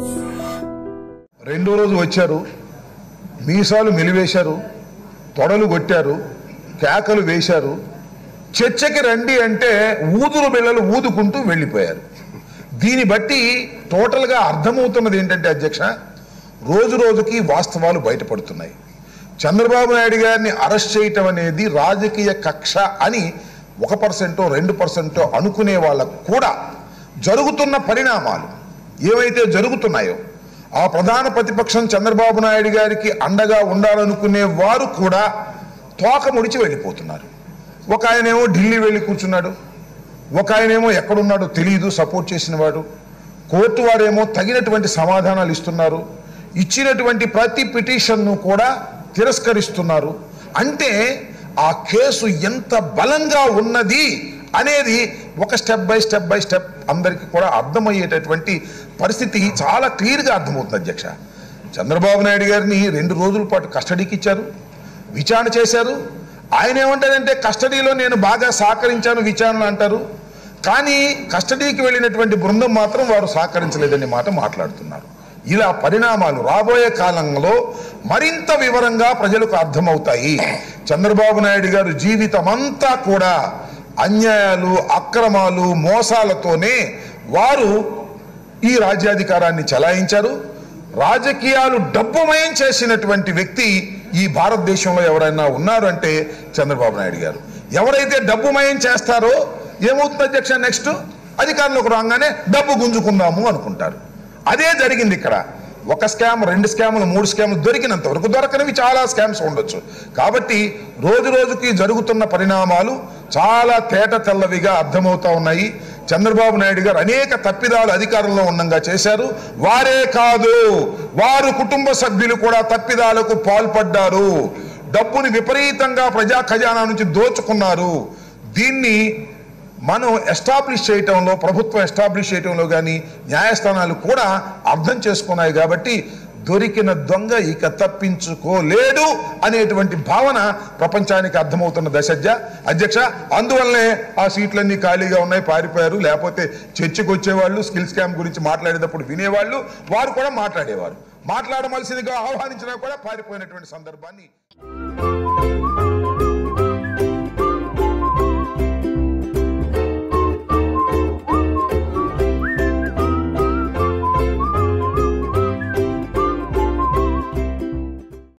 రెండో రోజు వచ్చారు మీసాలు మెలివేశారు తొడలు కొట్టారు కేకలు వేశారు చర్చకి రండి అంటే ఊదురు బిళ్ళలు ఊదుకుంటూ వెళ్ళిపోయారు దీన్ని బట్టి టోటల్గా అర్థమవుతున్నది ఏంటంటే అధ్యక్ష రోజు రోజుకి వాస్తవాలు బయటపడుతున్నాయి చంద్రబాబు నాయుడు గారిని అరెస్ట్ చేయటం అనేది రాజకీయ కక్ష అని ఒక పర్సెంటో రెండు పర్సెంటో అనుకునే వాళ్ళకు కూడా జరుగుతున్న పరిణామాలు ఏవైతే జరుగుతున్నాయో ఆ ప్రధాన ప్రతిపక్షం చంద్రబాబు నాయుడు గారికి అండగా ఉండాలనుకునే వారు కూడా తోక ముడిచి వెళ్ళిపోతున్నారు ఒక ఆయనేమో ఢిల్లీ వెళ్ళి కూర్చున్నాడు ఒక ఆయనేమో ఎక్కడున్నాడో తెలియదు సపోర్ట్ చేసిన వాడు కోర్టు వారేమో తగినటువంటి సమాధానాలు ఇస్తున్నారు ఇచ్చినటువంటి ప్రతి పిటిషన్ను కూడా తిరస్కరిస్తున్నారు అంటే ఆ కేసు ఎంత బలంగా ఉన్నది అనేది ఒక step by step by step అందరికీ కూడా అర్థమయ్యేటటువంటి పరిస్థితి చాలా క్లియర్గా అర్థమవుతుంది అధ్యక్ష చంద్రబాబు నాయుడు గారిని రెండు రోజుల పాటు కస్టడీకి ఇచ్చారు విచారణ చేశారు ఆయన ఏమంటారంటే కస్టడీలో నేను బాగా సహకరించాను విచారణ అంటారు కానీ కస్టడీకి వెళ్ళినటువంటి బృందం మాత్రం వారు సహకరించలేదనే మాట మాట్లాడుతున్నారు ఇలా పరిణామాలు రాబోయే కాలంలో మరింత వివరంగా ప్రజలకు అర్థమవుతాయి చంద్రబాబు నాయుడు గారు జీవితం అంతా కూడా అన్యాయాలు అక్రమాలు మోసాలతోనే వారు ఈ రాజ్యాధికారాన్ని చలాయించారు రాజకీయాలు డబ్బుమయం చేసినటువంటి వ్యక్తి ఈ భారతదేశంలో ఎవరైనా ఉన్నారు అంటే చంద్రబాబు నాయుడు గారు ఎవరైతే డబ్బుమయం చేస్తారో ఏమవుతుంది అధ్యక్ష నెక్స్ట్ అధికారంలోకి రాగానే డబ్బు గుంజుకుందాము అనుకుంటారు అదే జరిగింది ఇక్కడ ఒక స్కామ్ రెండు స్కాములు మూడు స్కాములు దొరికినంత వరకు దొరకనివి చాలా స్కామ్స్ ఉండొచ్చు కాబట్టి రోజు రోజుకి జరుగుతున్న పరిణామాలు చాలా తేట తెల్లవిగా అర్థమవుతా ఉన్నాయి చంద్రబాబు నాయుడు గారు అనేక తప్పిదాలు అధికారంలో ఉండంగా చేశారు వారే కాదు వారు కుటుంబ సభ్యులు కూడా తప్పిదాలకు పాల్పడ్డారు డబ్బుని విపరీతంగా ప్రజా ఖజానా నుంచి దోచుకున్నారు దీన్ని మనం ఎస్టాబ్లిష్ చేయటంలో ప్రభుత్వం ఎస్టాబ్లిష్ చేయటంలో కానీ న్యాయస్థానాలు కూడా అర్థం చేసుకున్నాయి కాబట్టి దొరికిన దొంగ ఇక తప్పించుకోలేడు అనేటువంటి భావన ప్రపంచానికి అర్థమవుతున్న దశ అధ్యక్ష అందువల్లనే ఆ సీట్లన్నీ ఖాళీగా ఉన్నాయి పారిపోయారు లేకపోతే చర్చకు వచ్చేవాళ్ళు స్కిల్ స్కామ్ గురించి మాట్లాడేటప్పుడు వినేవాళ్ళు వారు కూడా మాట్లాడేవారు మాట్లాడవలసిందిగా ఆహ్వానించినా కూడా పారిపోయినటువంటి సందర్భాన్ని